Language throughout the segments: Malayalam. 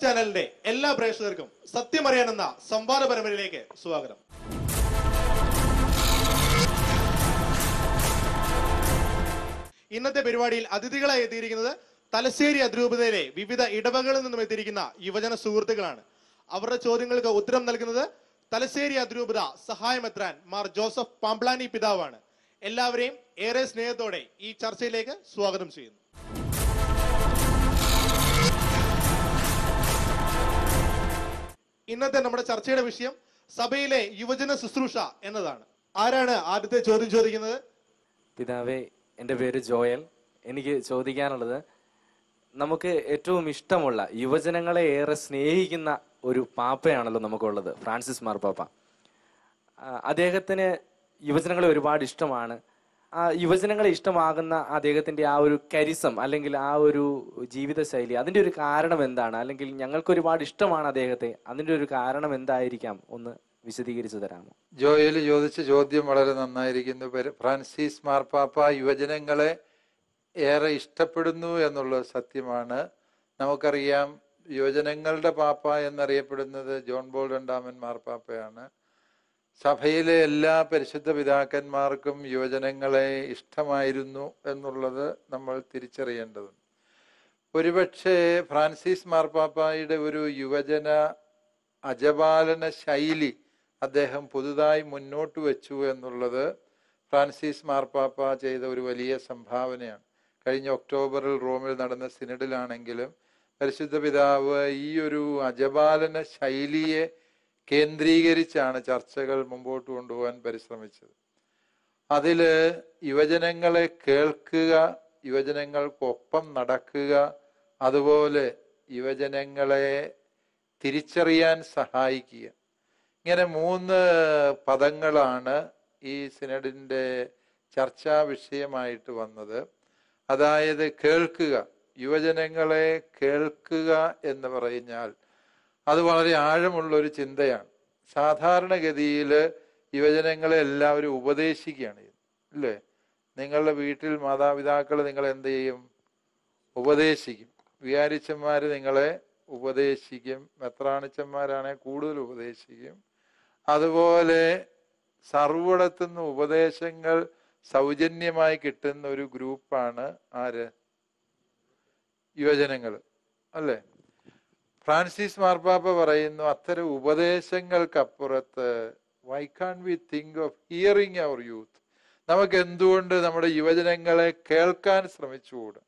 ചാനലിന്റെ എല്ലാ പ്രേക്ഷകർക്കും സത്യമറിയാനെന്ന സംവാദ പരമ്പരയിലേക്ക് സ്വാഗതം ഇന്നത്തെ പരിപാടിയിൽ അതിഥികളായി എത്തിയിരിക്കുന്നത് തലശ്ശേരി അതിരൂപതയിലെ വിവിധ ഇടവകളിൽ നിന്നും എത്തിയിരിക്കുന്ന യുവജന സുഹൃത്തുക്കളാണ് അവരുടെ ചോദ്യങ്ങൾക്ക് ഉത്തരം നൽകുന്നത് തലശ്ശേരി അതിരൂപത സഹായമെത്രാൻ മാർ ജോസഫ് പാംപ്ലാനി പിതാവാണ് എല്ലാവരെയും ഏറെ സ്നേഹത്തോടെ ഈ ചർച്ചയിലേക്ക് സ്വാഗതം ചെയ്യുന്നു ഇന്നത്തെ നമ്മുടെ ചർച്ചയുടെ വിഷയം സഭയിലെ യുവജന ശുശ്രൂഷ എന്നതാണ് ആരാണ് ആദ്യത്തെ ചോദ്യം ചോദിക്കുന്നത് പിതാവേ എൻ്റെ പേര് ജോയൽ എനിക്ക് ചോദിക്കാനുള്ളത് നമുക്ക് ഏറ്റവും ഇഷ്ടമുള്ള യുവജനങ്ങളെ ഏറെ സ്നേഹിക്കുന്ന ഒരു പാപ്പയാണല്ലോ നമുക്കുള്ളത് ഫ്രാൻസിസ് മാർപ്പാപ്പ ആ, അദ്ദേഹത്തിന് യുവജനങ്ങളെ ഒരുപാട് ഇഷ്ടമാണ് ആ യുവജനങ്ങളെ ഇഷ്ടമാകുന്ന അദ്ദേഹത്തിന്റെ ആ ഒരു കരിസം അല്ലെങ്കിൽ ആ ഒരു ജീവിതശൈലി അതിന്റെ ഒരു കാരണം എന്താണ് അല്ലെങ്കിൽ ഞങ്ങൾക്ക് ഒരുപാട് ഇഷ്ടമാണ് അദ്ദേഹത്തെ അതിന്റെ ഒരു കാരണം എന്തായിരിക്കാം ഒന്ന് വിശദീകരിച്ചു തരാമോ ജോയൽ ചോദിച്ച ചോദ്യം വളരെ നന്നായിരിക്കുന്നു പെര- ഫ്രാൻസിസ് മാർപ്പാപ്പ യുവജനങ്ങളെ ഏറെ ഇഷ്ടപ്പെടുന്നു എന്നുള്ളത് സത്യമാണ് നമുക്കറിയാം യുവജനങ്ങളുടെ പാപ്പ എന്നറിയപ്പെടുന്നത് ജോൺ ബോൾ രണ്ടാമൻ മാർപ്പാപ്പയാണ് സഭയിലെ എല്ലാ പരിശുദ്ധ പിതാക്കന്മാർക്കും യുവജനങ്ങളെ ഇഷ്ടമായിരുന്നു എന്നുള്ളത് നമ്മൾ തിരിച്ചറിയേണ്ടതുണ്ട് ഒരുപക്ഷെ ഫ്രാൻസിസ് മാർപ്പാപ്പായുടെ ഒരു യുവജന അജപാലന ശൈലി അദ്ദേഹം പുതുതായി മുന്നോട്ട് വെച്ചു എന്നുള്ളത് ഫ്രാൻസിസ് മാർപ്പാപ്പ ചെയ്ത ഒരു വലിയ സംഭാവനയാണ് കഴിഞ്ഞ ഒക്ടോബറിൽ റോമിൽ നടന്ന സിനഡിലാണെങ്കിലും പരിശുദ്ധ പിതാവ് ഈ ഒരു അജപാലന ശൈലിയെ കേന്ദ്രീകരിച്ചാണ് ചർച്ചകൾ മുമ്പോട്ട് കൊണ്ടുപോകാൻ പരിശ്രമിച്ചത് അതില് യുവജനങ്ങളെ കേൾക്കുക യുവജനങ്ങൾക്കൊപ്പം നടക്കുക അതുപോലെ യുവജനങ്ങളെ തിരിച്ചറിയാൻ സഹായിക്കുക ഇങ്ങനെ മൂന്ന് പദങ്ങളാണ് ഈ സിനഡിന്റെ ചർച്ചാ വിഷയമായിട്ട് വന്നത് അതായത് കേൾക്കുക യുവജനങ്ങളെ കേൾക്കുക എന്ന് പറഞ്ഞാൽ അത് വളരെ ആഴമുള്ള ഒരു ചിന്തയാണ് സാധാരണഗതിയിൽ യുവജനങ്ങളെ എല്ലാവരും ഉപദേശിക്കുകയാണ് ചെയ്യുന്നത് അല്ലേ നിങ്ങളുടെ വീട്ടിൽ മാതാപിതാക്കൾ നിങ്ങൾ എന്ത് ചെയ്യും ഉപദേശിക്കും വികാരിച്ചന്മാർ നിങ്ങളെ ഉപദേശിക്കും മെത്രാണിച്ചന്മാരാണെ കൂടുതൽ ഉപദേശിക്കും അതുപോലെ സർവ്വടത്തുനിന്ന് ഉപദേശങ്ങൾ സൗജന്യമായി കിട്ടുന്ന ഒരു ഗ്രൂപ്പാണ് ആര് യുവജനങ്ങൾ അല്ലേ ഫ്രാൻസിസ് മാർപ്പാപ്പ പറയുന്നു അത്തരം ഉപദേശങ്ങൾക്കപ്പുറത്ത് why can't we think of hearing our youth നമുക്ക് എന്തുകൊണ്ട് നമ്മുടെ യുവജനങ്ങളെ കേൾക്കാൻ ശ്രമിച്ചുകൂടാ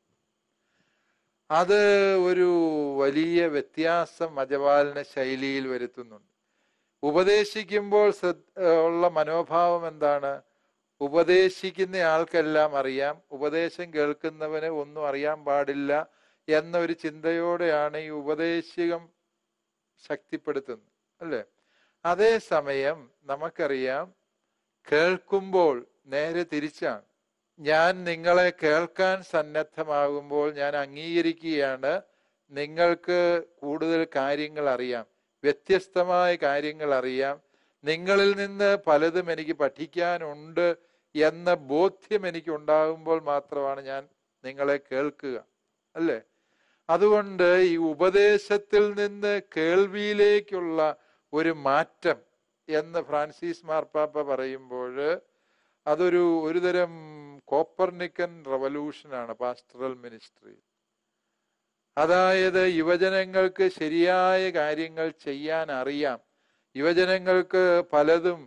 അത് ഒരു വലിയ വ്യത്യാസം മജപാലന ശൈലിയിൽ വരുത്തുന്നുണ്ട് ഉപദേശിക്കുമ്പോൾ ശ്രദ്ധ ഉള്ള മനോഭാവം എന്താണ് ഉപദേശിക്കുന്ന ആൾക്കെല്ലാം അറിയാം ഉപദേശം കേൾക്കുന്നവന് ഒന്നും അറിയാൻ പാടില്ല എന്ന ഒരു ചിന്തയോടെയാണ് ഈ ഉപദേശികം ശക്തിപ്പെടുത്തുന്നത് അല്ലേ അതേസമയം നമുക്കറിയാം കേൾക്കുമ്പോൾ നേരെ തിരിച്ചാണ് ഞാൻ നിങ്ങളെ കേൾക്കാൻ സന്നദ്ധമാകുമ്പോൾ ഞാൻ അംഗീകരിക്കുകയാണ് നിങ്ങൾക്ക് കൂടുതൽ കാര്യങ്ങൾ അറിയാം വ്യത്യസ്തമായ കാര്യങ്ങൾ അറിയാം നിങ്ങളിൽ നിന്ന് പലതും എനിക്ക് പഠിക്കാനുണ്ട് എന്ന ബോധ്യം എനിക്ക് ഉണ്ടാകുമ്പോൾ മാത്രമാണ് ഞാൻ നിങ്ങളെ കേൾക്കുക അല്ലേ അതുകൊണ്ട് ഈ ഉപദേശത്തിൽ നിന്ന് കേൾവിയിലേക്കുള്ള ഒരു മാറ്റം എന്ന് ഫ്രാൻസിസ് മാർപ്പാപ്പ പറയുമ്പോൾ അതൊരു ഒരുതരം കോപ്പർനിക്കൻ റവല്യൂഷനാണ് പാസ്റ്ററൽ മിനിസ്ട്രി അതായത് യുവജനങ്ങൾക്ക് ശരിയായ കാര്യങ്ങൾ ചെയ്യാൻ അറിയാം യുവജനങ്ങൾക്ക് പലതും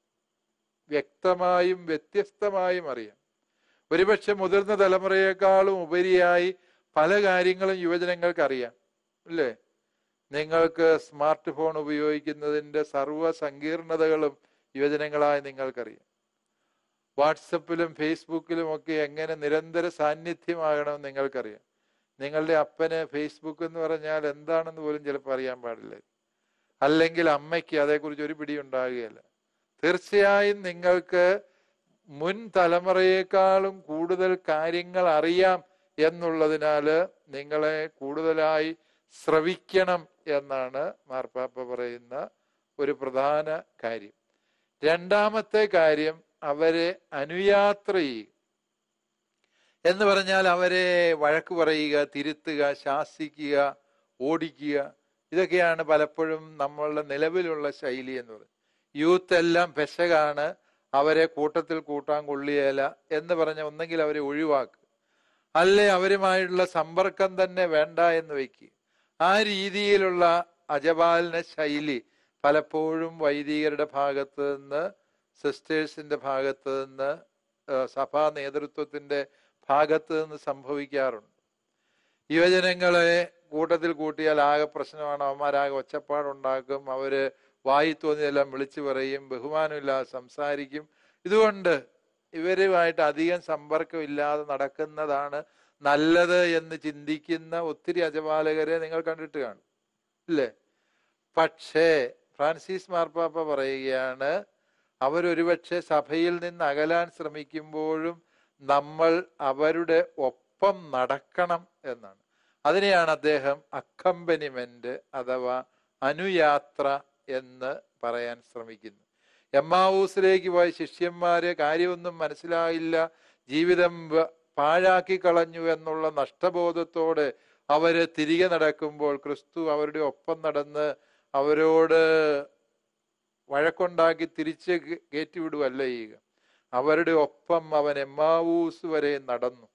വ്യക്തമായും വ്യത്യസ്തമായും അറിയാം ഒരുപക്ഷെ മുതിർന്ന തലമുറയെക്കാളും ഉപരിയായി പല കാര്യങ്ങളും യുവജനങ്ങൾക്ക് അറിയാം അല്ലേ നിങ്ങൾക്ക് സ്മാർട്ട് ഫോൺ ഉപയോഗിക്കുന്നതിന്റെ സർവ്വ സങ്കീർണതകളും യുവജനങ്ങളായി നിങ്ങൾക്കറിയാം വാട്സപ്പിലും ഫേസ്ബുക്കിലും ഒക്കെ എങ്ങനെ നിരന്തര സാന്നിധ്യമാകണമെന്ന് നിങ്ങൾക്കറിയാം നിങ്ങളുടെ അപ്പന് ഫേസ്ബുക്ക് എന്ന് പറഞ്ഞാൽ എന്താണെന്ന് പോലും ചിലപ്പോൾ അറിയാൻ പാടില്ല അല്ലെങ്കിൽ അമ്മയ്ക്ക് അതേക്കുറിച്ച് ഒരു പിടി ഉണ്ടാകുകയില്ല തീർച്ചയായും നിങ്ങൾക്ക് മുൻ തലമുറയേക്കാളും കൂടുതൽ കാര്യങ്ങൾ അറിയാം എന്നുള്ളതിനാല് നിങ്ങളെ കൂടുതലായി ശ്രവിക്കണം എന്നാണ് മാർപ്പാപ്പ പറയുന്ന ഒരു പ്രധാന കാര്യം രണ്ടാമത്തെ കാര്യം അവരെ അനുയാത്ര ചെയ്യുക എന്ന് പറഞ്ഞാൽ അവരെ വഴക്ക് പറയുക തിരുത്തുക ശാസിക്കുക ഓടിക്കുക ഇതൊക്കെയാണ് പലപ്പോഴും നമ്മളുടെ നിലവിലുള്ള ശൈലി എന്ന് പറയുന്നത് യൂത്ത് എല്ലാം പെശകാണ് അവരെ കൂട്ടത്തിൽ കൂട്ടാൻ കൊള്ളിയേല എന്ന് പറഞ്ഞ ഒന്നെങ്കിൽ അവരെ ഒഴിവാക്കുക അല്ലെ അവരുമായിട്ടുള്ള സമ്പർക്കം തന്നെ വേണ്ട എന്ന് വയ്ക്കുക ആ രീതിയിലുള്ള അജപാലന ശൈലി പലപ്പോഴും വൈദികരുടെ ഭാഗത്ത് നിന്ന് സിസ്റ്റേഴ്സിന്റെ ഭാഗത്ത് നിന്ന് ആ, സഭാ നേതൃത്വത്തിന്റെ ഭാഗത്ത് നിന്ന് സംഭവിക്കാറുണ്ട് യുവജനങ്ങളെ കൂട്ടത്തിൽ കൂട്ടിയാൽ ആകെ പ്രശ്നമാണ് അവന്മാരാകെ ഒച്ചപ്പാടുണ്ടാക്കും അവര് വായി തോന്നിയതെല്ലാം വിളിച്ചു പറയും ബഹുമാനമില്ലാതെ സംസാരിക്കും ഇതുകൊണ്ട് ഇവരുമായിട്ട് അധികം സമ്പർക്കമില്ലാതെ നടക്കുന്നതാണ് നല്ലത് എന്ന് ചിന്തിക്കുന്ന ഒത്തിരി അജപാലകരെ നിങ്ങൾ കണ്ടിട്ട് കാണും ഇല്ലേ പക്ഷേ ഫ്രാൻസിസ് മാർപ്പാപ്പ പറയുകയാണ് അവരൊരുപക്ഷെ സഭയിൽ നിന്ന് അകലാൻ ശ്രമിക്കുമ്പോഴും നമ്മൾ അവരുടെ ഒപ്പം നടക്കണം എന്നാണ് അതിനെയാണ് അദ്ദേഹം അക്കമ്പനിമെന്റ് അഥവാ അനുയാത്ര എന്ന് പറയാൻ ശ്രമിക്കുന്നത് എമ്മാവൂസിലേക്ക് പോയ ശിഷ്യന്മാരെ കാര്യമൊന്നും മനസ്സിലായില്ല ജീവിതം വ- പാഴാക്കി കളഞ്ഞു എന്നുള്ള നഷ്ടബോധത്തോടെ അവര് തിരികെ നടക്കുമ്പോൾ ക്രിസ്തു അവരുടെ ഒപ്പം നടന്ന് അവരോട് വഴക്കുണ്ടാക്കി തിരിച്ച് കേ- കയറ്റിവിടുവല്ല ചെയ്യുക അവരുടെ ഒപ്പം അവൻ എമ്മാവൂസ് വരെ നടന്നു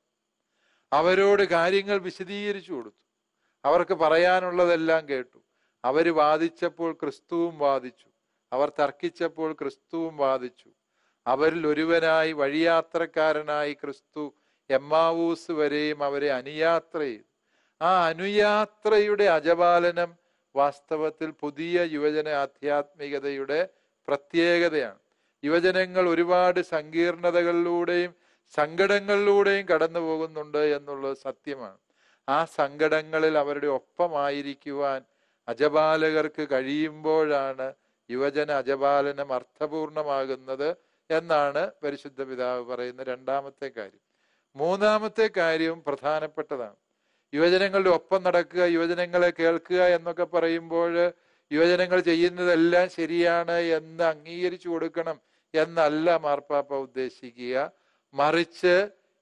അവരോട് കാര്യങ്ങൾ വിശദീകരിച്ചു കൊടുത്തു അവർക്ക് പറയാനുള്ളതെല്ലാം കേട്ടു അവര് വാദിച്ചപ്പോൾ ക്രിസ്തുവും വാദിച്ചു അവർ തർക്കിച്ചപ്പോൾ ക്രിസ്തുവും വാദിച്ചു അവരിൽ ഒരുവനായി വഴിയാത്രക്കാരനായി ക്രിസ്തു എമ്മാവൂസ് വരെയും അവരെ അനുയാത്ര ചെയ്തു ആ അനുയാത്രയുടെ അജപാലനം വാസ്തവത്തിൽ പുതിയ യുവജന ആധ്യാത്മികതയുടെ പ്രത്യേകതയാണ് യുവജനങ്ങൾ ഒരുപാട് സങ്കീർണതകളിലൂടെയും സങ്കടങ്ങളിലൂടെയും കടന്നു പോകുന്നുണ്ട് എന്നുള്ളത് സത്യമാണ് ആ സങ്കടങ്ങളിൽ അവരുടെ ഒപ്പമായിരിക്കുവാൻ അജപാലകർക്ക് കഴിയുമ്പോഴാണ് യുവജന അജപാലനം അർത്ഥപൂർണമാകുന്നത് എന്നാണ് പരിശുദ്ധ പിതാവ് പറയുന്ന രണ്ടാമത്തെ കാര്യം മൂന്നാമത്തെ കാര്യവും പ്രധാനപ്പെട്ടതാണ് യുവജനങ്ങളുടെ ഒപ്പം നടക്കുക യുവജനങ്ങളെ കേൾക്കുക എന്നൊക്കെ പറയുമ്പോൾ യുവജനങ്ങൾ ചെയ്യുന്നതെല്ലാം ശരിയാണ് എന്ന് അംഗീകരിച്ചു കൊടുക്കണം എന്നല്ല മാർപ്പാപ്പ ഉദ്ദേശിക്കുക മറിച്ച്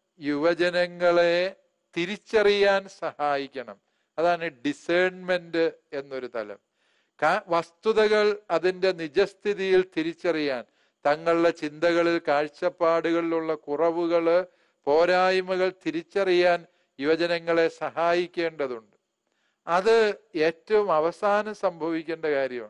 യുവജനങ്ങളെ തിരിച്ചറിയാൻ സഹായിക്കണം അതാണ് ഡിസേൺമെന്റ് എന്നൊരു തലം കാ- വസ്തുതകൾ അതിന്റെ നിജസ്ഥിതിയിൽ തിരിച്ചറിയാൻ തങ്ങളുടെ ചിന്തകളിൽ കാഴ്ചപ്പാടുകളിലുള്ള കുറവുകള് പോരായ്മകൾ തിരിച്ചറിയാൻ യുവജനങ്ങളെ സഹായിക്കേണ്ടതുണ്ട് അത് ഏറ്റവും അവസാനം സംഭവിക്കേണ്ട കാര്യമാണ്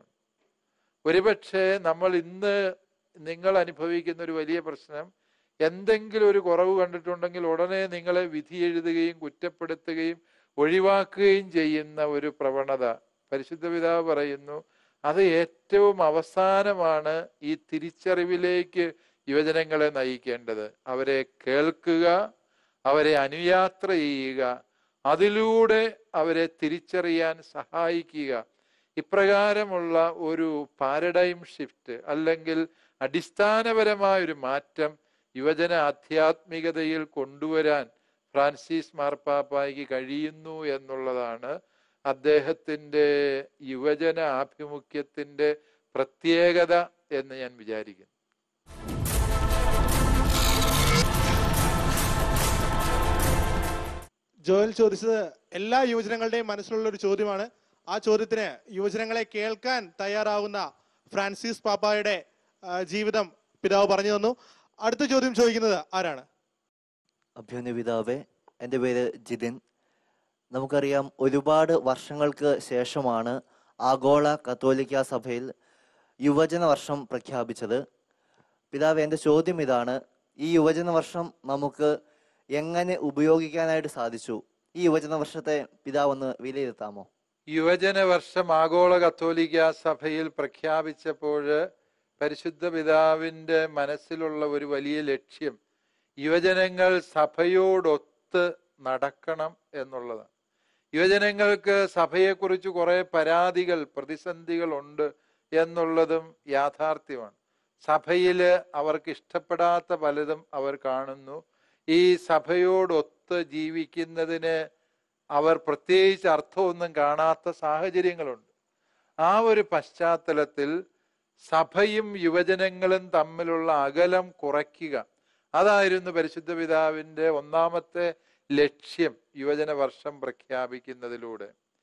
ഒരുപക്ഷെ നമ്മൾ ഇന്ന് നിങ്ങൾ അനുഭവിക്കുന്ന ഒരു വലിയ പ്രശ്നം എന്തെങ്കിലും ഒരു കുറവ് കണ്ടിട്ടുണ്ടെങ്കിൽ ഉടനെ നിങ്ങളെ വിധി എഴുതുകയും കുറ്റപ്പെടുത്തുകയും ഒഴിവാക്കുകയും ചെയ്യുന്ന ഒരു പ്രവണത പരിശുദ്ധ പിതാവ് പറയുന്നു അത് ഏറ്റവും അവസാനമാണ് ഈ തിരിച്ചറിവിലേക്ക് യുവജനങ്ങളെ നയിക്കേണ്ടത് അവരെ കേൾക്കുക അവരെ അനുയാത്ര ചെയ്യുക അതിലൂടെ അവരെ തിരിച്ചറിയാൻ സഹായിക്കുക ഇപ്രകാരമുള്ള ഒരു പാരഡൈം ഷിഫ്റ്റ് അല്ലെങ്കിൽ അടിസ്ഥാനപരമായ ഒരു മാറ്റം യുവജന ആധ്യാത്മികതയിൽ കൊണ്ടുവരാൻ ഫ്രാൻസിസ് മാർപ്പാപ്പായ്ക്ക് കഴിയുന്നു എന്നുള്ളതാണ് അദ്ദേഹത്തിന്റെ യുവജന ആഭിമുഖ്യത്തിന്റെ പ്രത്യേകത എന്ന് ഞാൻ വിചാരിക്കുന്നു ജോയൽ ചോദിച്ചത് എല്ലാ യുവജനങ്ങളുടെയും മനസ്സിലുള്ള ഒരു ചോദ്യമാണ് ആ ചോദ്യത്തിന് യുവജനങ്ങളെ കേൾക്കാൻ തയ്യാറാവുന്ന ഫ്രാൻസിസ് പാപ്പായുടെ ആ, ജീവിതം പിതാവ് പറഞ്ഞു തന്നു അടുത്ത ചോദ്യം ചോദിക്കുന്നത് ആരാണ് അഭ്യുന്ന പിതാവേ എൻ്റെ പേര് ജിതിൻ നമുക്കറിയാം ഒരുപാട് വർഷങ്ങൾക്ക് ശേഷമാണ് ആഗോള കത്തോലിക്ക സഭയിൽ യുവജന വർഷം പ്രഖ്യാപിച്ചത് പിതാവ് എൻ്റെ ചോദ്യം ഇതാണ് ഈ യുവജന വർഷം നമുക്ക് എങ്ങനെ ഉപയോഗിക്കാനായിട്ട് സാധിച്ചു ഈ യുവജന വർഷത്തെ പിതാവ് ഒന്ന് വിലയിരുത്താമോ യുവജന വർഷം ആഗോള കത്തോലിക്ക സഭയിൽ പ്രഖ്യാപിച്ചപ്പോൾ പരിശുദ്ധ പിതാവിന്റെ മനസ്സിലുള്ള ഒരു വലിയ ലക്ഷ്യം യുവജനങ്ങൾ സഭയോടൊത്ത് നടക്കണം എന്നുള്ളതാണ് യുവജനങ്ങൾക്ക് സഭയെക്കുറിച്ച് കുറെ പരാതികൾ പ്രതിസന്ധികൾ ഉണ്ട് എന്നുള്ളതും യാഥാർത്ഥ്യമാണ് സഭയില് അവർക്ക് ഇഷ്ടപ്പെടാത്ത പലതും അവർ കാണുന്നു ഈ സഭയോടൊത്ത് ജീവിക്കുന്നതിന് അവർ പ്രത്യേകിച്ച് അർത്ഥമൊന്നും കാണാത്ത സാഹചര്യങ്ങളുണ്ട് ആ ഒരു പശ്ചാത്തലത്തിൽ സഭയും യുവജനങ്ങളും തമ്മിലുള്ള അകലം കുറയ്ക്കുക അതായിരുന്നു പരിശുദ്ധ പിതാവിന്റെ ഒന്നാമത്തെ ലക്ഷ്യം യുവജന വർഷം പ്രഖ്യാപിക്കുന്നതിലൂടെ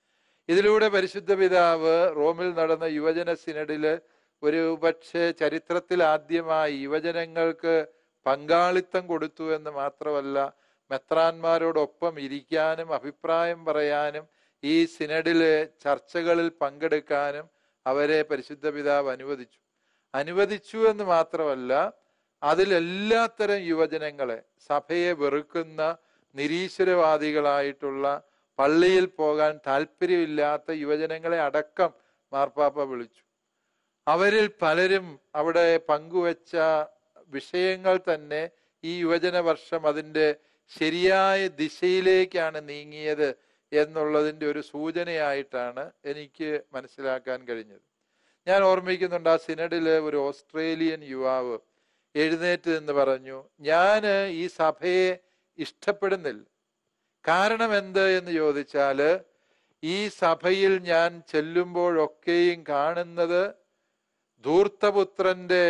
ഇതിലൂടെ പരിശുദ്ധ പിതാവ് റോമിൽ നടന്ന യുവജന സിനഡില് ഒരു പക്ഷേ ചരിത്രത്തിൽ ആദ്യമായി യുവജനങ്ങൾക്ക് പങ്കാളിത്തം കൊടുത്തു എന്ന് മാത്രമല്ല മെത്രാന്മാരോടൊപ്പം ഇരിക്കാനും അഭിപ്രായം പറയാനും ഈ സിനഡില് ചർച്ചകളിൽ പങ്കെടുക്കാനും അവരെ പരിശുദ്ധ പിതാവ് അനുവദിച്ചു അനുവദിച്ചു എന്ന് മാത്രമല്ല അതിലെല്ലാത്തരം യുവജനങ്ങളെ സഭയെ വെറുക്കുന്ന നിരീശ്വരവാദികളായിട്ടുള്ള പള്ളിയിൽ പോകാൻ താല്പര്യമില്ലാത്ത യുവജനങ്ങളെ അടക്കം മാർപ്പാപ്പ വിളിച്ചു അവരിൽ പലരും അവിടെ പങ്കുവച്ച വിഷയങ്ങൾ തന്നെ ഈ യുവജന വർഷം അതിൻ്റെ ശരിയായ ദിശയിലേക്കാണ് നീങ്ങിയത് എന്നുള്ളതിൻ്റെ ഒരു സൂചനയായിട്ടാണ് എനിക്ക് മനസ്സിലാക്കാൻ കഴിഞ്ഞത് ഞാൻ ഓർമ്മിക്കുന്നുണ്ട് ആ സിനഡില് ഒരു ഓസ്ട്രേലിയൻ യുവാവ് എഴുന്നേറ്റ് എന്ന് പറഞ്ഞു ഞാൻ ഈ സഭയെ ഇഷ്ടപ്പെടുന്നില്ല കാരണം എന്ത് എന്ന് ചോദിച്ചാല് ഈ സഭയിൽ ഞാൻ ചെല്ലുമ്പോഴൊക്കെയും കാണുന്നത് ധൂർത്തപുത്രന്റെ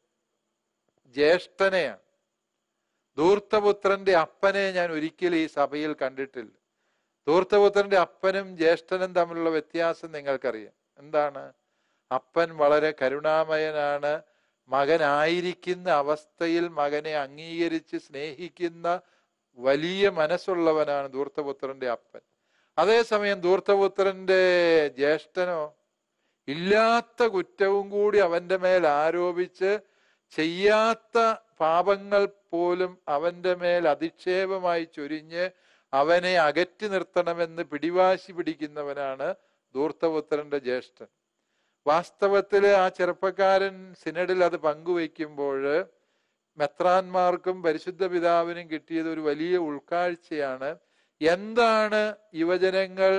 ജ്യേഷ്ഠനെയാണ് ധൂർത്തപുത്രന്റെ അപ്പനെ ഞാൻ ഒരിക്കലും ഈ സഭയിൽ കണ്ടിട്ടില്ല ധൂർത്തപുത്രന്റെ അപ്പനും ജ്യേഷ്ഠനും തമ്മിലുള്ള വ്യത്യാസം നിങ്ങൾക്കറിയാം എന്താണ് അപ്പൻ വളരെ കരുണാമയനാണ് മകനായിരിക്കുന്ന അവസ്ഥയിൽ മകനെ അംഗീകരിച്ച് സ്നേഹിക്കുന്ന വലിയ മനസ്സുള്ളവനാണ് ധൂർത്തപുത്രന്റെ അപ്പൻ അതേസമയം ധൂർത്തപുത്രന്റെ ജ്യേഷ്ഠനോ ഇല്ലാത്ത കുറ്റവും കൂടി അവന്റെ മേൽ ആരോപിച്ച് ചെയ്യാത്ത പാപങ്ങൾ പോലും അവന്റെ മേൽ അധിക്ഷേപമായി ചൊരിഞ്ഞ് അവനെ അകറ്റി നിർത്തണമെന്ന് പിടിവാശി പിടിക്കുന്നവനാണ് ധൂർത്തപുത്രന്റെ ജ്യേഷ്ഠൻ വാസ്തവത്തില് ആ ചെറുപ്പക്കാരൻ സിനഡിൽ അത് പങ്കുവയ്ക്കുമ്പോൾ മെത്രാന്മാർക്കും പരിശുദ്ധ പിതാവിനും കിട്ടിയത് ഒരു വലിയ ഉൾക്കാഴ്ചയാണ് എന്താണ് യുവജനങ്ങൾ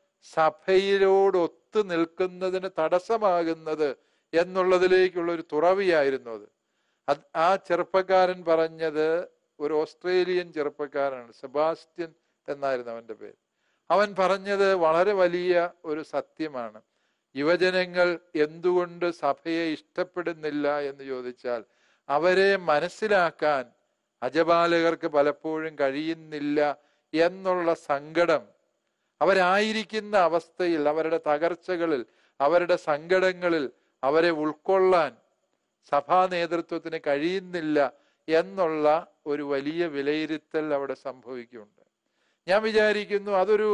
സഭയിലോട് ഒത്തു നിൽക്കുന്നതിന് തടസ്സമാകുന്നത് എന്നുള്ളതിലേക്കുള്ള ഒരു തുറവിയായിരുന്നു അത് അത് ആ ചെറുപ്പക്കാരൻ പറഞ്ഞത് ഒരു ഓസ്ട്രേലിയൻ ചെറുപ്പക്കാരനാണ് സെബാസ്റ്റ്യൻ എന്നായിരുന്നു അവന്റെ പേര് അവൻ പറഞ്ഞത് വളരെ വലിയ ഒരു സത്യമാണ് യുവജനങ്ങൾ എന്തുകൊണ്ട് സഭയെ ഇഷ്ടപ്പെടുന്നില്ല എന്ന് ചോദിച്ചാൽ അവരെ മനസ്സിലാക്കാൻ അജപാലകർക്ക് പലപ്പോഴും കഴിയുന്നില്ല എന്നുള്ള സങ്കടം അവരായിരിക്കുന്ന അവസ്ഥയിൽ അവരുടെ തകർച്ചകളിൽ അവരുടെ സങ്കടങ്ങളിൽ അവരെ ഉൾക്കൊള്ളാൻ സഭാ നേതൃത്വത്തിന് കഴിയുന്നില്ല എന്നുള്ള ഒരു വലിയ വിലയിരുത്തൽ അവിടെ സംഭവിക്കുന്നുണ്ട് ഞാൻ വിചാരിക്കുന്നു അതൊരു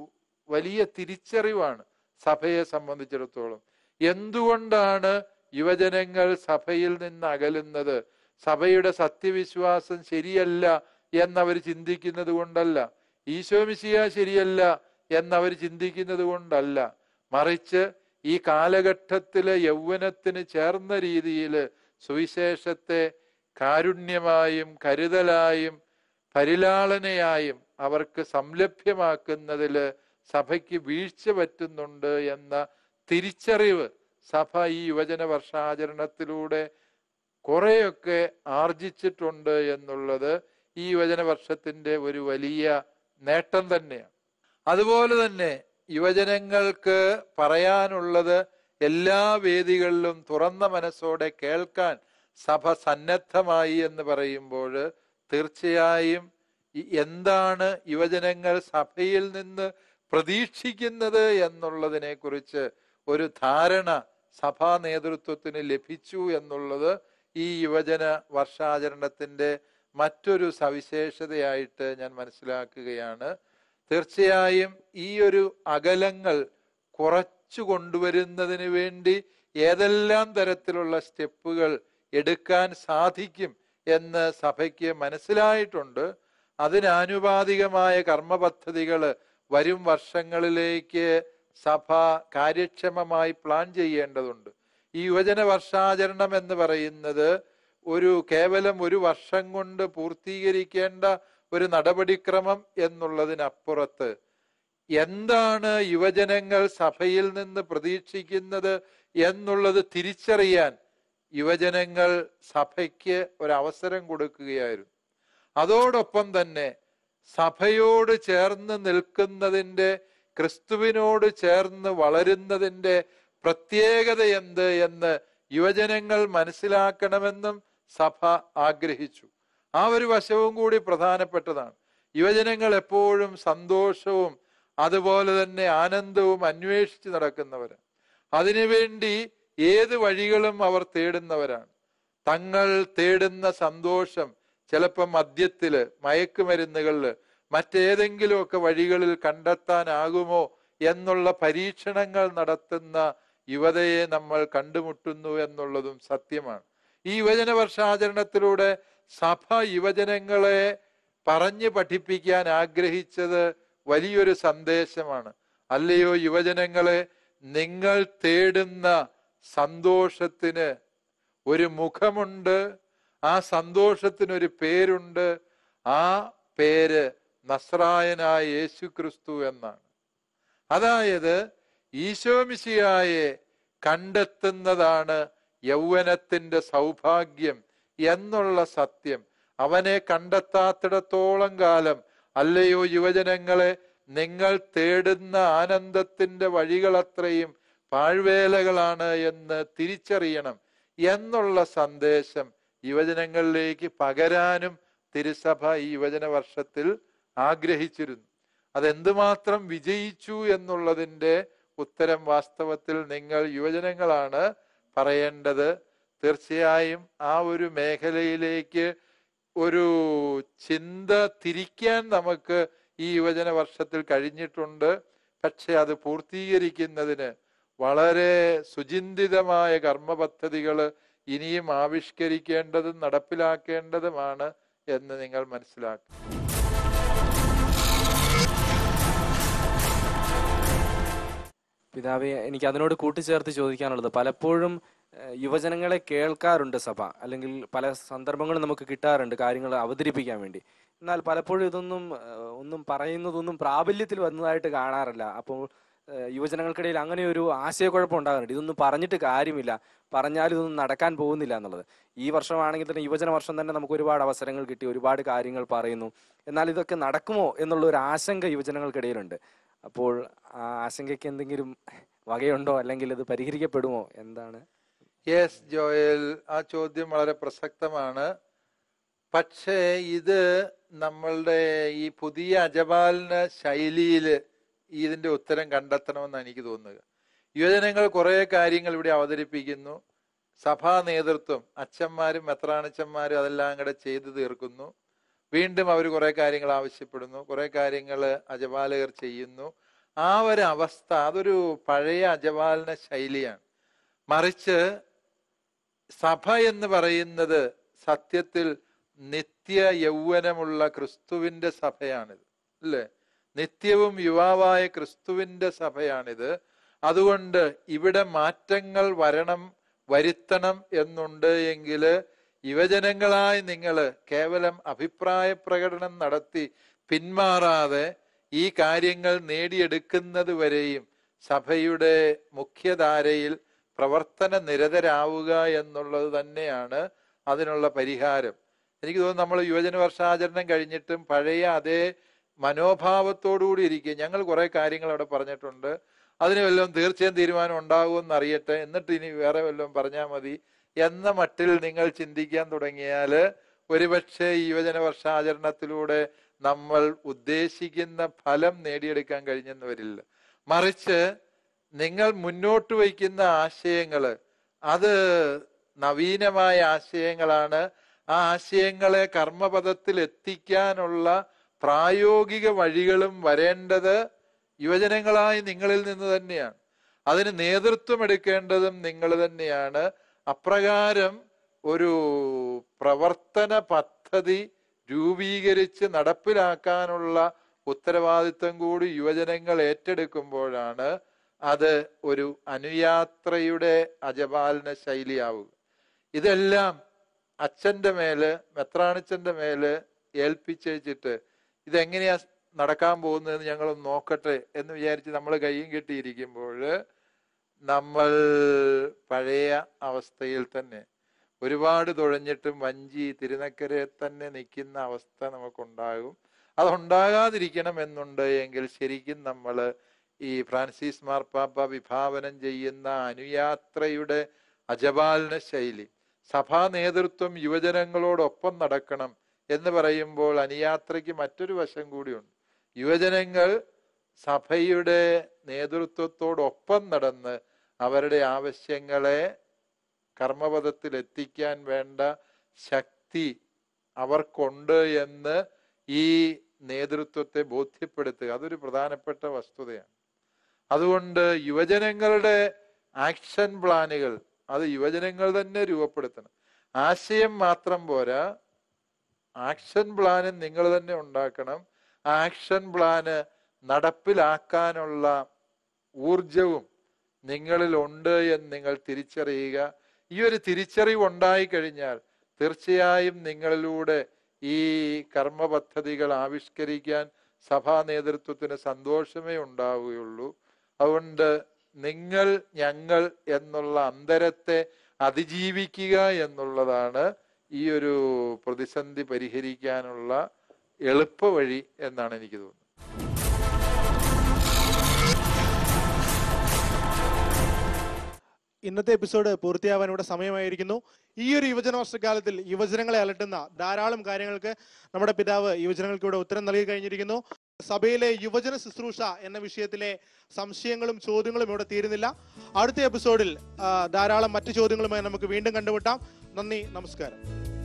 വലിയ തിരിച്ചറിവാണ് സഭയെ സംബന്ധിച്ചിടത്തോളം എന്തുകൊണ്ടാണ് യുവജനങ്ങൾ സഭയിൽ നിന്ന് അകലുന്നത് സഭയുടെ സത്യവിശ്വാസം ശരിയല്ല എന്നവർ ചിന്തിക്കുന്നത് കൊണ്ടല്ല ഈശോമിശിയ ശരിയല്ല എന്നവർ ചിന്തിക്കുന്നത് കൊണ്ടല്ല മറിച്ച് ഈ കാലഘട്ടത്തിലെ യൗവനത്തിന് ചേർന്ന രീതിയിൽ സുവിശേഷത്തെ കാരുണ്യമായും കരുതലായും പരിലാളനയായും അവർക്ക് സംലഭ്യമാക്കുന്നതിൽ സഭയ്ക്ക് വീഴ്ച പറ്റുന്നുണ്ട് എന്ന തിരിച്ചറിവ് സഭ ഈ യുവജന വർഷാചരണത്തിലൂടെ കുറെയൊക്കെ ആർജിച്ചിട്ടുണ്ട് എന്നുള്ളത് ഈ യുവജന വർഷത്തിന്റെ ഒരു വലിയ നേട്ടം തന്നെയാണ് അതുപോലെ തന്നെ യുവജനങ്ങൾക്ക് പറയാനുള്ളത് എല്ലാ വേദികളിലും തുറന്ന മനസ്സോടെ കേൾക്കാൻ സഭ സന്നദ്ധമായി എന്ന് പറയുമ്പോൾ തീർച്ചയായും ഈ എന്താണ് യുവജനങ്ങൾ സഭയിൽ നിന്ന് പ്രതീക്ഷിക്കുന്നത് എന്നുള്ളതിനെ കുറിച്ച് ഒരു ധാരണ സഭാ നേതൃത്വത്തിന് ലഭിച്ചു എന്നുള്ളത് ഈ യുവജന വർഷാചരണത്തിന്റെ മറ്റൊരു സവിശേഷതയായിട്ട് ഞാൻ മനസ്സിലാക്കുകയാണ് തീർച്ചയായും ഈ ഒരു അകലങ്ങൾ കുറച്ചു കൊണ്ടുവരുന്നതിന് വേണ്ടി ഏതെല്ലാം തരത്തിലുള്ള സ്റ്റെപ്പുകൾ എടുക്കാൻ സാധിക്കും എന്ന് സഭയ്ക്ക് മനസ്സിലായിട്ടുണ്ട് അതിനാനുപാതികമായ കർമ്മ പദ്ധതികൾ വരും വർഷങ്ങളിലേക്ക് സഭ കാര്യക്ഷമമായി പ്ലാൻ ചെയ്യേണ്ടതുണ്ട് ഈ യുവജന വർഷാചരണം എന്ന് പറയുന്നത് ഒരു കേവലം ഒരു വർഷം കൊണ്ട് പൂർത്തീകരിക്കേണ്ട ഒരു നടപടിക്രമം എന്നുള്ളതിനപ്പുറത്ത് എന്താണ് യുവജനങ്ങൾ സഭയിൽ നിന്ന് പ്രതീക്ഷിക്കുന്നത് എന്നുള്ളത് തിരിച്ചറിയാൻ യുവജനങ്ങൾ സഭയ്ക്ക് ഒരവസരം കൊടുക്കുകയായിരുന്നു അതോടൊപ്പം തന്നെ സഭയോട് ചേർന്ന് നിൽക്കുന്നതിന്റെ ക്രിസ്തുവിനോട് ചേർന്ന് വളരുന്നതിന്റെ പ്രത്യേകത എന്ത് എന്ന് യുവജനങ്ങൾ മനസ്സിലാക്കണമെന്നും സഭ ആഗ്രഹിച്ചു ആ ഒരു വശവും കൂടി പ്രധാനപ്പെട്ടതാണ് യുവജനങ്ങൾ എപ്പോഴും സന്തോഷവും അതുപോലെ തന്നെ ആനന്ദവും അന്വേഷിച്ച് നടക്കുന്നവരാണ് അതിനുവേണ്ടി ഏത് വഴികളും അവർ തേടുന്നവരാണ് തങ്ങൾ തേടുന്ന സന്തോഷം ചിലപ്പോൾ മദ്യത്തില് മയക്കുമരുന്നുകളില് മറ്റേതെങ്കിലുമൊക്കെ വഴികളിൽ കണ്ടെത്താനാകുമോ എന്നുള്ള പരീക്ഷണങ്ങൾ നടത്തുന്ന യുവതയെ നമ്മൾ കണ്ടുമുട്ടുന്നു എന്നുള്ളതും സത്യമാണ് ഈ യുവജന വർഷാചരണത്തിലൂടെ സഭ യുവജനങ്ങളെ പറഞ്ഞു പഠിപ്പിക്കാൻ ആഗ്രഹിച്ചത് വലിയൊരു സന്ദേശമാണ് അല്ലയോ യുവജനങ്ങളെ നിങ്ങൾ തേടുന്ന സന്തോഷത്തിന് ഒരു മുഖമുണ്ട് ആ സന്തോഷത്തിനൊരു പേരുണ്ട് ആ പേര് നസ്രായനായ യേശു ക്രിസ്തു എന്നാണ് അതായത് ഈശോമിശിയായെ കണ്ടെത്തുന്നതാണ് യൗവനത്തിന്റെ സൗഭാഗ്യം എന്നുള്ള സത്യം അവനെ കണ്ടെത്താത്തിടത്തോളം കാലം അല്ലയോ യുവജനങ്ങളെ നിങ്ങൾ തേടുന്ന ആനന്ദത്തിന്റെ വഴികളത്രയും പാഴ്വേലകളാണ് എന്ന് തിരിച്ചറിയണം എന്നുള്ള സന്ദേശം യുവജനങ്ങളിലേക്ക് പകരാനും തിരുസഭ ഈ യുവജന വർഷത്തിൽ ആഗ്രഹിച്ചിരുന്നു അതെന്തുമാത്രം വിജയിച്ചു എന്നുള്ളതിന്റെ ഉത്തരം വാസ്തവത്തിൽ നിങ്ങൾ യുവജനങ്ങളാണ് പറയേണ്ടത് തീർച്ചയായും ആ ഒരു മേഖലയിലേക്ക് ഒരു ചിന്ത തിരിക്കാൻ നമുക്ക് ഈ യുവജന വർഷത്തിൽ കഴിഞ്ഞിട്ടുണ്ട് പക്ഷെ അത് പൂർത്തീകരിക്കുന്നതിന് വളരെ സുചിന്തിതമായ കർമ്മ പദ്ധതികൾ ഇനിയും ആവിഷ്കരിക്കേണ്ടതും നടപ്പിലാക്കേണ്ടതുമാണ് എന്ന് നിങ്ങൾ മനസ്സിലാക്കും പിതാവെ എനിക്ക് അതിനോട് കൂട്ടിച്ചേർത്ത് ചോദിക്കാനുള്ളത് പലപ്പോഴും ഏഹ്, യുവജനങ്ങളെ കേൾക്കാറുണ്ട് സഭ അല്ലെങ്കിൽ പല സന്ദർഭങ്ങളും നമുക്ക് കിട്ടാറുണ്ട് കാര്യങ്ങൾ അവതരിപ്പിക്കാൻ വേണ്ടി എന്നാൽ പലപ്പോഴും ഇതൊന്നും ഏഹ്, ഒന്നും പറയുന്നതൊന്നും പ്രാബല്യത്തിൽ വന്നതായിട്ട് കാണാറില്ല അപ്പോൾ ഏഹ്, യുവജനങ്ങൾക്കിടയിൽ അങ്ങനെ ഒരു ആശയക്കുഴപ്പം ഉണ്ടാകാറുണ്ട് ഇതൊന്നും പറഞ്ഞിട്ട് കാര്യമില്ല പറഞ്ഞാൽ ഇതൊന്നും നടക്കാൻ പോകുന്നില്ല എന്നുള്ളത് ഈ വർഷമാണെങ്കിൽ തന്നെ യുവജന വർഷം തന്നെ നമുക്ക് ഒരുപാട് അവസരങ്ങൾ കിട്ടി ഒരുപാട് കാര്യങ്ങൾ പറയുന്നു എന്നാൽ ഇതൊക്കെ നടക്കുമോ എന്നുള്ള ഒരു ആശങ്ക യുവജനങ്ങൾക്കിടയിലുണ്ട് അപ്പോൾ ആ ആശങ്കയ്ക്ക് എന്തെങ്കിലും വകയുണ്ടോ അല്ലെങ്കിൽ ഇത് പരിഹരിക്കപ്പെടുമോ എന്താണ് യെസ് ജോയൽ ആ ചോദ്യം വളരെ പ്രസക്തമാണ് പക്ഷേ ഇത് നമ്മളുടെ ഈ പുതിയ അജപാലന ശൈലിയിൽ ഇതിന്റെ ഉത്തരം കണ്ടെത്തണമെന്നാണ് എനിക്ക് തോന്നുക യുവജനങ്ങൾ കുറെ കാര്യങ്ങൾ ഇവിടെ അവതരിപ്പിക്കുന്നു സഭാ നേതൃത്വം അച്ഛന്മാരും മെത്രാണച്ചന്മാരും അതെല്ലാം കൂടെ ചെയ്തു തീർക്കുന്നു വീണ്ടും അവർ കുറെ കാര്യങ്ങൾ ആവശ്യപ്പെടുന്നു കുറെ കാര്യങ്ങൾ അജപാലകർ ചെയ്യുന്നു ആ ഒരു അവസ്ഥ അതൊരു പഴയ അജപാലന ശൈലിയാണ് മറിച്ച് സഭ എന്ന് പറയുന്നത് സത്യത്തിൽ നിത്യ യൗവനമുള്ള ക്രിസ്തുവിന്റെ സഭയാണിത് അല്ലേ നിത്യവും യുവാവായ ക്രിസ്തുവിന്റെ സഭയാണിത് അതുകൊണ്ട് ഇവിടെ മാറ്റങ്ങൾ വരണം വരുത്തണം എന്നുണ്ട് എങ്കിൽ യുവജനങ്ങളായി നിങ്ങൾ കേവലം അഭിപ്രായ പ്രകടനം നടത്തി പിന്മാറാതെ ഈ കാര്യങ്ങൾ നേടിയെടുക്കുന്നത് വരെയും സഭയുടെ മുഖ്യധാരയിൽ പ്രവർത്തന നിരതരാവുക എന്നുള്ളത് തന്നെയാണ് അതിനുള്ള പരിഹാരം എനിക്ക് തോന്നുന്നു നമ്മൾ യുവജന വർഷാചരണം കഴിഞ്ഞിട്ടും പഴയ അതേ മനോഭാവത്തോടുകൂടി ഇരിക്കുക ഞങ്ങൾ കുറെ കാര്യങ്ങൾ അവിടെ പറഞ്ഞിട്ടുണ്ട് അതിന് വല്ലതും തീർച്ചയായും തീരുമാനം ഉണ്ടാകുമെന്ന് അറിയട്ടെ എന്നിട്ട് ഇനി വേറെ വല്ലതും പറഞ്ഞാൽ മതി എന്ന മട്ടിൽ നിങ്ങൾ ചിന്തിക്കാൻ തുടങ്ങിയാൽ ഒരുപക്ഷെ ഈ യുവജന വർഷാചരണത്തിലൂടെ നമ്മൾ ഉദ്ദേശിക്കുന്ന ഫലം നേടിയെടുക്കാൻ കഴിഞ്ഞെന്ന് വരില്ല മറിച്ച് നിങ്ങൾ മുന്നോട്ട് വയ്ക്കുന്ന ആശയങ്ങൾ അത് നവീനമായ ആശയങ്ങളാണ് ആ ആശയങ്ങളെ കർമ്മപദത്തിൽ എത്തിക്കാനുള്ള പ്രായോഗിക വഴികളും വരേണ്ടത് യുവജനങ്ങളായി നിങ്ങളിൽ നിന്ന് തന്നെയാണ് അതിന് നേതൃത്വം എടുക്കേണ്ടതും നിങ്ങൾ തന്നെയാണ് അപ്രകാരം ഒരു പ്രവർത്തന പദ്ധതി രൂപീകരിച്ച് നടപ്പിലാക്കാനുള്ള ഉത്തരവാദിത്വം കൂടി യുവജനങ്ങൾ ഏറ്റെടുക്കുമ്പോഴാണ് അത് ഒരു അനുയാത്രയുടെ അജപാലന ശൈലിയാവുക ഇതെല്ലാം അച്ഛന്റെ മേല് മെത്രാണിച്ചന്റെ മേല് ഏൽപ്പിച്ചേച്ചിട്ട് ഇതെങ്ങനെയാ നടക്കാൻ പോകുന്നതെന്ന് ഞങ്ങൾ നോക്കട്ടെ എന്ന് വിചാരിച്ച് നമ്മൾ കൈയും കെട്ടിയിരിക്കുമ്പോൾ നമ്മൾ പഴയ അവസ്ഥയിൽ തന്നെ ഒരുപാട് തുഴഞ്ഞിട്ടും വഞ്ചി തിരുനക്കരെ തന്നെ നിൽക്കുന്ന അവസ്ഥ നമുക്കുണ്ടാകും അതുണ്ടാകാതിരിക്കണം എന്നുണ്ട് എങ്കിൽ ശരിക്കും നമ്മൾ ഈ ഫ്രാൻസിസ് മാർപ്പാപ്പ വിഭാവനം ചെയ്യുന്ന അനുയാത്രയുടെ അജപാലന ശൈലി സഭാ നേതൃത്വം യുവജനങ്ങളോടൊപ്പം നടക്കണം എന്ന് പറയുമ്പോൾ അനുയാത്രയ്ക്ക് മറ്റൊരു വശം കൂടിയുണ്ട് യുവജനങ്ങൾ സഭയുടെ നേതൃത്വത്തോടൊപ്പം നടന്ന് അവരുടെ ആവശ്യങ്ങളെ കർമ്മപഥത്തിൽ എത്തിക്കാൻ വേണ്ട ശക്തി അവർക്കുണ്ട് എന്ന് ഈ നേതൃത്വത്തെ ബോധ്യപ്പെടുത്തുക അതൊരു പ്രധാനപ്പെട്ട വസ്തുതയാണ് അതുകൊണ്ട് യുവജനങ്ങളുടെ ആക്ഷൻ പ്ലാനുകൾ അത് യുവജനങ്ങൾ തന്നെ രൂപപ്പെടുത്തണം ആശയം മാത്രം പോരാ ആക്ഷൻ പ്ലാന് നിങ്ങൾ തന്നെ ഉണ്ടാക്കണം ആ ആക്ഷൻ പ്ലാന് നടപ്പിലാക്കാനുള്ള ഊർജവും നിങ്ങളിൽ ഉണ്ട് എന്ന് നിങ്ങൾ തിരിച്ചറിയുക ഈ ഒരു തിരിച്ചറിവ് ഉണ്ടായി കഴിഞ്ഞാൽ തീർച്ചയായും നിങ്ങളിലൂടെ ഈ കർമ്മ പദ്ധതികൾ ആവിഷ്കരിക്കാൻ സഭാ നേതൃത്വത്തിന് സന്തോഷമേ ഉണ്ടാവുകയുള്ളൂ അതുകൊണ്ട് നിങ്ങൾ ഞങ്ങൾ എന്നുള്ള അന്തരത്തെ അതിജീവിക്കുക എന്നുള്ളതാണ് ഈ ഒരു പ്രതിസന്ധി പരിഹരിക്കാനുള്ള എളുപ്പവഴി എന്നാണ് എനിക്ക് തോന്നുന്നത് ഇന്നത്തെ എപ്പിസോഡ് പൂർത്തിയാവാൻ ഇവിടെ സമയമായിരിക്കുന്നു ഈ ഒരു യുവജന വർഷക്കാലത്തിൽ യുവജനങ്ങളെ അലട്ടുന്ന ധാരാളം കാര്യങ്ങൾക്ക് നമ്മുടെ പിതാവ് യുവജനങ്ങൾക്ക് ഇവിടെ ഉത്തരം നൽകി കഴിഞ്ഞിരിക്കുന്നു സഭയിലെ യുവജന ശുശ്രൂഷ എന്ന വിഷയത്തിലെ സംശയങ്ങളും ചോദ്യങ്ങളും ഇവിടെ തീരുന്നില്ല അടുത്ത എപ്പിസോഡിൽ ആ, ധാരാളം മറ്റു ചോദ്യങ്ങളുമായി നമുക്ക് വീണ്ടും കണ്ടുമുട്ടാം നന്ദി നമസ്കാരം